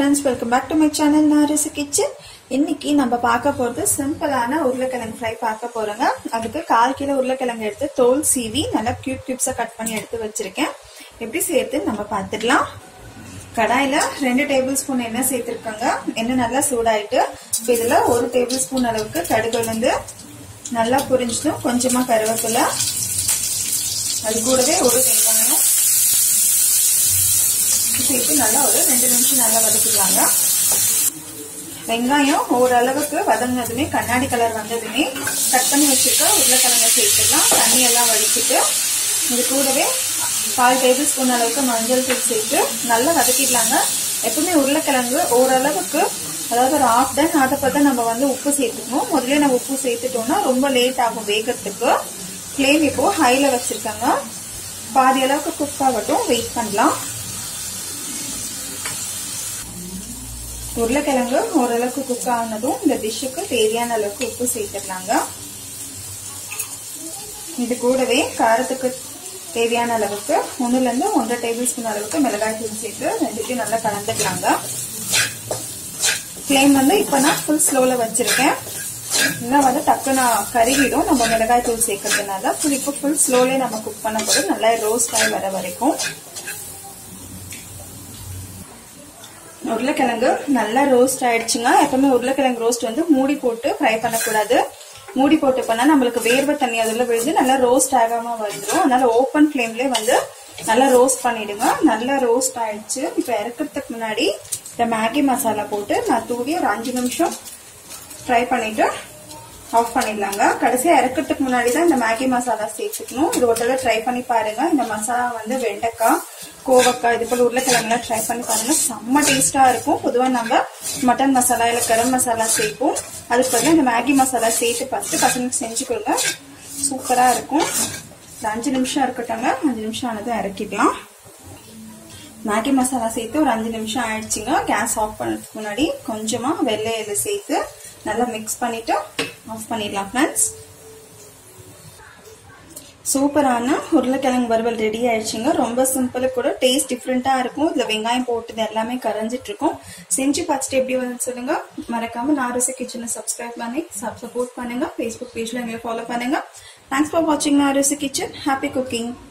friends welcome back to my channel Narisu kitchen இன்னைக்கு நம்ம பார்க்க போறது சிம்பிளான உருளைக்கிழங்கு ஃப்ரை பார்க்க போறோங்க அதுக்கு கால் கிலோ உருளைக்கிழங்கு எடுத்து தோல் சீவி நல்லா கியூப் கியூப்ஸா கட் பண்ணி எடுத்து வச்சிருக்கேன் எப்படி சேர்த்து நம்ம பார்த்துடலாம் கடாயில ரெண்டு டேபிள் ஸ்பூன் எண்ணெய் சேர்த்திருக்காங்க எண்ணெய் நல்லா சூடாயிட்டு இப்போ இதுல ஒரு டேபிள் ஸ்பூன் அளவுக்கு கடுகு உளுந்து நல்லா புரிஞ்சதும் கொஞ்சமா கருவேப்பிலை அது கூடவே ஒரு வெங்காயம் சேர்த்து நல்லா ஒரு ரெண்டு நிமிஷம் நல்லா வதக்கிடலாங்க வெங்காயம் ஓரளவுக்கு வதங்கினதுமே கண்ணாடி கலர் வந்ததுமே கட் பண்ணி வச்சுருக்க உருளைக்கிழங்க சேர்த்துக்கலாம் தண்ணி எல்லாம் வடிச்சிட்டு இது கூடவே கால் டேபிள் ஸ்பூன் அளவுக்கு மஞ்சள் தூள் சேர்த்து நல்லா வதக்கிடலாங்க எப்பவுமே உருளைக்கிழங்கு ஓரளவுக்கு அதாவது ஒரு ஆஃப் டன் ஆட்டப்பதான் நம்ம வந்து உப்பு சேர்த்துக்கணும் முதல்ல நம்ம உப்பு சேர்த்துட்டோம்னா ரொம்ப லேட் ஆகும் வேகிறதுக்கு ஃப்ளேம் இப்போ ஹைல வச்சிருக்காங்க பாதி அளவுக்கு குக் ஆகட்டும் வெயிட் பண்ணலாம் உருளைக்கிழங்கு ஓரளவுக்கு குக் ஆனதும் இந்த டிஷ்ஷுக்கு தேவையான அளவுக்கு உப்பு சேர்த்துடலாங்க இது கூடவே காரத்துக்கு தேவையான அளவுக்கு ஒன்றுலேருந்து ஒன்றரை டேபிள் ஸ்பூன் அளவுக்கு மிளகாய் தூள் சேர்த்து ரெண்டுத்தையும் நல்லா கலந்துக்கலாங்க ஃப்ளேம் வந்து இப்போ நான் ஃபுல் ஸ்லோவில் வச்சுருக்கேன் இன்னும் வந்து டக்குன்னு கருகிடும் நம்ம மிளகாய் தூள் சேர்க்கறதுனால ஃபுல் இப்போ ஃபுல் ஸ்லோலே நம்ம குக் பண்ண போது நல்லா ரோஸ்ட் ஆகி வர வரைக்கும் உருளைக்கிழங்கு நல்லா ரோஸ்ட் ஆயிடுச்சுங்க எப்பவுமே உருளைக்கிழங்கு ரோஸ்ட் வந்து மூடி போட்டு ஃப்ரை பண்ணக்கூடாது மூடி போட்டு பண்ணா நம்மளுக்கு வேர்வை தண்ணி அதில் விழுந்து நல்லா ரோஸ்ட் ஆகாம வந்துடும் அதனால ஓப்பன் ஃப்ளேம்லேயே வந்து நல்லா ரோஸ்ட் பண்ணிடுங்க நல்லா ரோஸ்ட் ஆயிடுச்சு இப்போ இறக்கிறதுக்கு முன்னாடி இந்த மேகி மசாலா போட்டு நான் தூவி ஒரு அஞ்சு நிமிஷம் ஃப்ரை பண்ணிட்டு ஆஃப் பண்ணிடலாங்க கடைசியாக இறக்கிறதுக்கு முன்னாடி தான் இந்த மேகி மசாலா சேர்த்துக்கணும் இது ஒரு தடவை ட்ரை பண்ணி பாருங்க இந்த மசாலா வந்து வெண்டைக்காய் கோவக்காய் இது போல உருளைக்கிழங்குலாம் ட்ரை பண்ணி பாருங்க செம்ம டேஸ்டா இருக்கும் பொதுவாக நம்ம மட்டன் மசாலா இல்லை கரம் மசாலா சேர்ப்போம் அதுக்கு பதிலாக இந்த மேகி மசாலா சேர்த்து பார்த்து பசங்களுக்கு செஞ்சு கொடுங்க சூப்பரா இருக்கும் அஞ்சு நிமிஷம் இருக்கட்டும்ங்க அஞ்சு நிமிஷம் ஆனதும் இறக்கிடலாம் மேகி மசாலா சேர்த்து ஒரு அஞ்சு நிமிஷம் ஆயிடுச்சுங்க கேஸ் ஆஃப் பண்ணுறதுக்கு முன்னாடி கொஞ்சமா வெள்ளை இலை சேர்த்து நல்லா மிக்ஸ் பண்ணிட்டு ஆஃப் பண்ணிடலாம் ஃப்ரெண்ட்ஸ் சூப்பரான உருளைக்கிழங்கு வறுவல் ரெடி ஆயிடுச்சுங்க ரொம்ப சிம்பிளு கூட டேஸ்ட் டிஃப்ரெண்டா இருக்கும் இதுல வெங்காயம் போட்டது எல்லாமே கரைஞ்சிட்டு இருக்கும் செஞ்சு பார்த்துட்டு எப்படி வந்து சொல்லுங்க மறக்காம நாரச கிச்சனை சப்ஸ்கிரைப் பண்ணி சப்போர்ட் பண்ணுங்க ஃபேஸ்புக் பேஜ்ல எங்களை ஃபாலோ பண்ணுங்க தேங்க்ஸ் ஃபார் வாட்சிங் நாரச கிச்சன் ஹாப்பி குக்கிங்